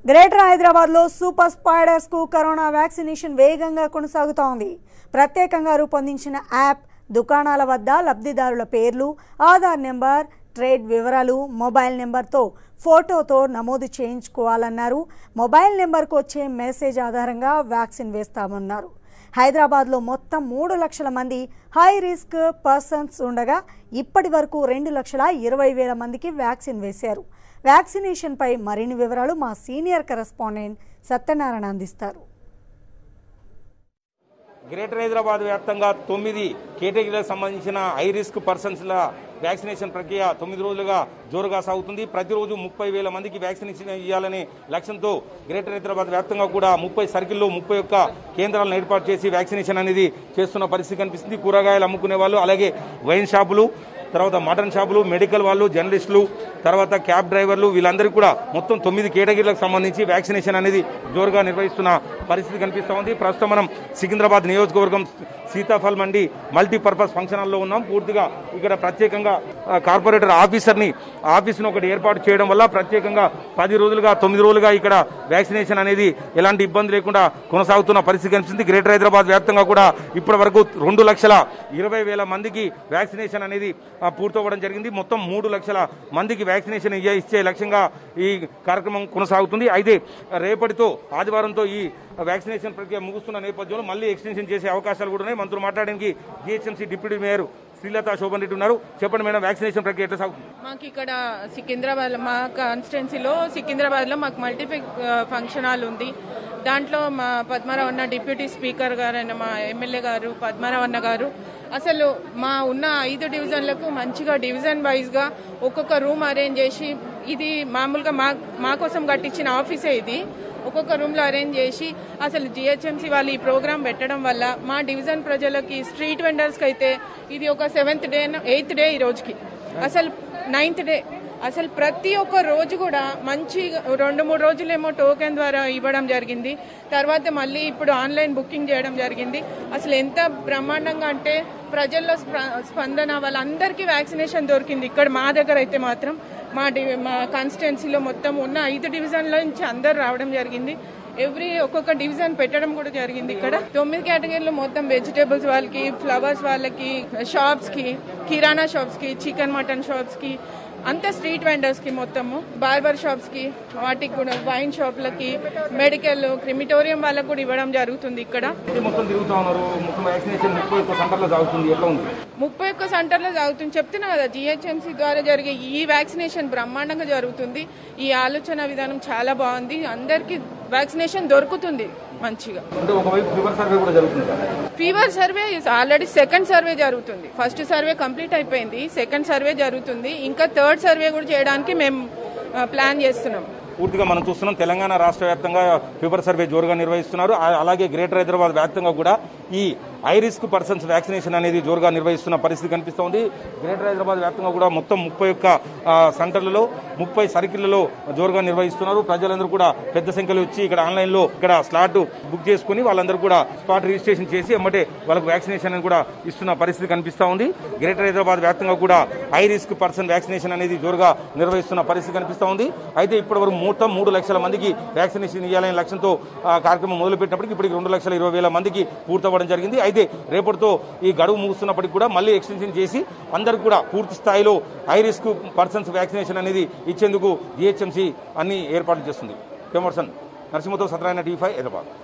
greater హైదరాబాద్లో super spiders కు corona vaccination వేగంగా కొనసాగుతోంది ప్రత్యేకంగా రూపొందించిన యాప్ దుకాణాల వద్ద లబ్ధిదారుల పేర్లు ఆధార్ నెంబర్ ట్రేడ్ వివరాలు మొబైల్ నెంబర్తో ఫోటోతో నమోదు చేయించుకోవాలన్నారు మొబైల్ నెంబర్కు వచ్చే మెసేజ్ ఆధారంగా వ్యాక్సిన్ వేస్తామన్నారు హైదరాబాద్లో మొత్తం మూడు లక్షల మంది హై రిస్క్ పర్సన్స్ ఉండగా ఇప్పటి వరకు రెండు లక్షల ఇరవై వేల మందికి వ్యాక్సిన్ వేశారు వ్యాక్సినేషన్పై మరిన్ని వివరాలు మా సీనియర్ కరెస్పాండెంట్ సత్యనారాయణ అందిస్తారు గ్రేటర్ హైదరాబాద్ వ్యాప్తంగా తొమ్మిది కేటగిరీలకు సంబంధించిన హై రిస్క్ పర్సన్స్ల వ్యాక్సినేషన్ ప్రక్రియ తొమ్మిది రోజులుగా జోరుగా సాగుతుంది ప్రతిరోజు ముప్పై వేల మందికి వ్యాక్సినేషన్ ఇవ్వాలనే లక్ష్యంతో గ్రేటర్ హైదరాబాద్ వ్యాప్తంగా కూడా ముప్పై సర్కిల్లో ముప్పై ఒక్క కేంద్రాలను ఏర్పాటు చేసి వ్యాక్సినేషన్ అనేది చేస్తున్న పరిస్థితి కనిపిస్తుంది కూరగాయలు అమ్ముకునే వాళ్ళు అలాగే వైన్ షాపులు తర్వాత మటన్ షాపులు మెడికల్ వాళ్ళు జర్నలిస్టులు తర్వాత క్యాబ్ డ్రైవర్లు వీళ్ళందరికీ కూడా మొత్తం తొమ్మిది కేటగిరీలకు సంబంధించి వ్యాక్సినేషన్ అనేది జోరుగా నిర్వహిస్తున్న పరిస్థితి కనిపిస్తూ ఉంది ప్రస్తుతం మనం సికింద్రాబాద్ నియోజకవర్గం సీతాఫల్ మండి మల్టీపర్పస్ ఫంక్షన్ హాల్లో ఉన్నాం పూర్తిగా ఇక్కడ ప్రత్యేకంగా ఆ, కార్పొరేటర్ ఆఫీసర్ని ఆఫీస్ను ఒకటి ఏర్పాటు చేయడం వల్ల ప్రత్యేకంగా పది రోజులుగా తొమ్మిది రోజులుగా ఇక్కడ వ్యాక్సినేషన్ అనేది ఎలాంటి ఇబ్బంది లేకుండా కొనసాగుతున్న పరిస్థితి కనిపిస్తుంది గ్రేటర్ హైదరాబాద్ వ్యాప్తంగా కూడా ఇప్పటి వరకు రెండు లక్షల ఇరవై వేల మందికి వ్యాక్సినేషన్ అనేది ఆ, పూర్తవ్వడం జరిగింది మొత్తం మూడు లక్షల మందికి వ్యాక్సినేషన్ ఇయ్య- ఇచ్చే లక్ష్యంగా ఈ కార్యక్రమం కొనసాగుతుంది అయితే రేపటితో ఆదివారంతో ఈ వ్యాక్సినేషన్ ప్రక్రియ ముగుస్తున్న నేపథ్యంలో మళ్ళీ ఎక్స్టెన్షన్ చేసే అవకాశాలు కూడా ఉన్నాయి మంత్రులు మాట్లాడడానికి GHMC deputy mayor Srilatha Shobhan Reddy ఉన్నారు చెప్పండి మేడం వ్యాక్సినేషన్ ప్రక్రియ ఎట్లా సాగుతుంది మాకు ఇక్కడ సికింద్రాబాద్ మా కాన్స్టిట్యున్సీలో సికింద్రాబాద్లో మాకు మల్టీఫిక్ ఫంక్షన్ హాల్ ఉంది దాంట్లో మా పద్మారావు అన్న డిప్యూటీ స్పీకర్ గారు అయిన మా ఎమ్మెల్యే గారు పద్మారావు అన్న గారు అసలు మా ఉన్న ఐదు డివిజన్లకు మంచిగా డివిజన్ వైజ్గా ఒక్కొక్క రూమ్ అరేంజ్ చేసి ఇది మామూలుగా మా మా కోసం కట్టించిన ఆఫీసే ఇది ఒక్కొక్క రూమ్లో అరేంజ్ చేసి అసలు జిహెచ్ఎంసీ వాళ్ళు ఈ ప్రోగ్రామ్ పెట్టడం వల్ల మా డివిజన్ ప్రజలకి స్ట్రీట్ వెండర్స్కి అయితే ఇది ఒక సెవెంత్ డే ఎయిత్ డే ఈ రోజుకి అసలు నైన్త్ డే అసలు ప్రతి ఒక్క రోజు కూడా మంచి రెండు మూడు రోజులేమో టోకెన్ ద్వారా ఇవ్వడం జరిగింది తర్వాత మళ్ళీ ఇప్పుడు ఆన్లైన్ బుకింగ్ చేయడం జరిగింది అసలు ఎంత బ్రహ్మాండంగా అంటే ప్రజల్లో స్ప- స్పందన వాళ్ళందరికీ వ్యాక్సినేషన్ దొరికింది ఇక్కడ మా దగ్గర అయితే మాత్రం మా డి మా కాన్స్టిట్యున్సీలో మొత్తం ఉన్న ఐదు డివిజన్ల నుంచి అందరు రావడం జరిగింది ఎవ్రీ ఒక్కొక్క డివిజన్ పెట్టడం కూడా జరిగింది ఇక్కడ తొమ్మిది కేటగిరీలు మొత్తం వెజిటేబుల్స్ వాళ్ళకి ఫ్లవర్స్ వాళ్ళకి షాప్స్ కి కిరాణా షాప్స్ కి చికెన్ మటన్ షాప్స్ కి అంత స్ట్రీట్ వెండర్స్ కి మొత్తము బార్బర్ షాప్స్ కి వాటికి కూడా వైన్ షాప్లకి మెడికల్ క్రిమిటోరియం వాళ్ళకి కూడా ఇవ్వడం జరుగుతుంది ఇక్కడ ఇది మొత్తం తిరుగుతా ఉన్నారు మొత్తం వ్యాక్సినేషన్ ముప్పై ఒక్క సెంటర్లో సాగుతుంది ఎట్లా ఉంది ముప్పై ఒక్క సెంటర్లో జరుగుతుంది చెప్తున్నా కదా జిహెచ్ఎంసీ ద్వారా జరిగే ఈ వ్యాక్సినేషన్ బ్రహ్మాండంగా జరుగుతుంది ఈ ఆలోచన విధానం చాలా బాగుంది అందరికీ వ్యాక్సినేషన్ దొరుకుతుంది మంచిగా అంటే ఒకవైపు ఫీవర్ సర్వే కూడా జరుగుతుంది sir fever survey already second survey జరుగుతుంది ఫస్ట్ సర్వే కంప్లీట్ అయిపోయింది సెకండ్ సర్వే జరుగుతుంది ఇంకా థర్డ్ సర్వే కూడా చేయడానికి మేము ఆ, ప్లాన్ చేస్తున్నాం పూర్తిగా మనం చూస్తున్నాం తెలంగాణ రాష్ట్ర వ్యాప్తంగా ఫీవర్ సర్వే జోరుగా నిర్వహిస్తున్నారు ఆ- అలాగే గ్రేటర్ హైదరాబాద్ వ్యాప్తంగా కూడా ఈ హై రిస్క్ పర్సన్స్ వ్యాక్సినేషన్ అనేది జోరుగా నిర్వహిస్తున్న పరిస్థితి కనిపిస్తోంది గ్రేటర్ హైదరాబాద్ వ్యాప్తంగా కూడా మొత్తం ముప్పై ఒక్క ఆ, సెంటర్లలో ముప్పై సర్కిళ్లలో జోరుగా నిర్వహిస్తున్నారు ప్రజలందరూ కూడా పెద్ద సంఖ్యలో వచ్చి ఇక్కడ ఆన్లైన్ లో ఇక్కడ స్లాట్ బుక్ చేసుకుని వాళ్ళందరూ కూడా స్పాట్ రిజిస్ట్రేషన్ చేసి ఎమ్మటే వాళ్ళకు వ్యాక్సినేషన్ అనేది కూడా ఇస్తున్న పరిస్థితి కనిపిస్తా ఉంది గ్రేటర్ హైదరాబాద్ వ్యాప్తంగా కూడా హై రిస్క్ పర్సన్ వ్యాక్సినేషన్ అనేది జోరుగా నిర్వహిస్తున్న పరిస్థితి కనిపిస్తా ఉంది అయితే ఇప్పటి వరకు మొత్తం మూడు లక్షల మందికి వ్యాక్సినేషన్ ఇవ్వాలనే లక్ష్యంతో ఆ, కార్యక్రమం మొదలుపెట్టినప్పటికీ ఇప్పటికి రెండు లక్షల ఇరవై వేల మందికి పూర్తవ్వడం జరిగింది అయితే రేపటితో ఈ గడువు ముగుస్తున్నప్పటికీ కూడా మళ్ళీ ఎక్స్టెన్షన్ చేసి అందరికి కూడా పూర్తి స్థాయిలో హై రిస్క్ పర్సన్స్ వ్యాక్సినేషన్ అనేది ఇచ్చేందుకు జిహెచ్ఎంసీ అన్ని ఏర్పాట్లు చేస్తుంది కెమర్సన్ నరసింహతో సత్యనారాయణ టీ ఫైవ్ హైదరాబాద్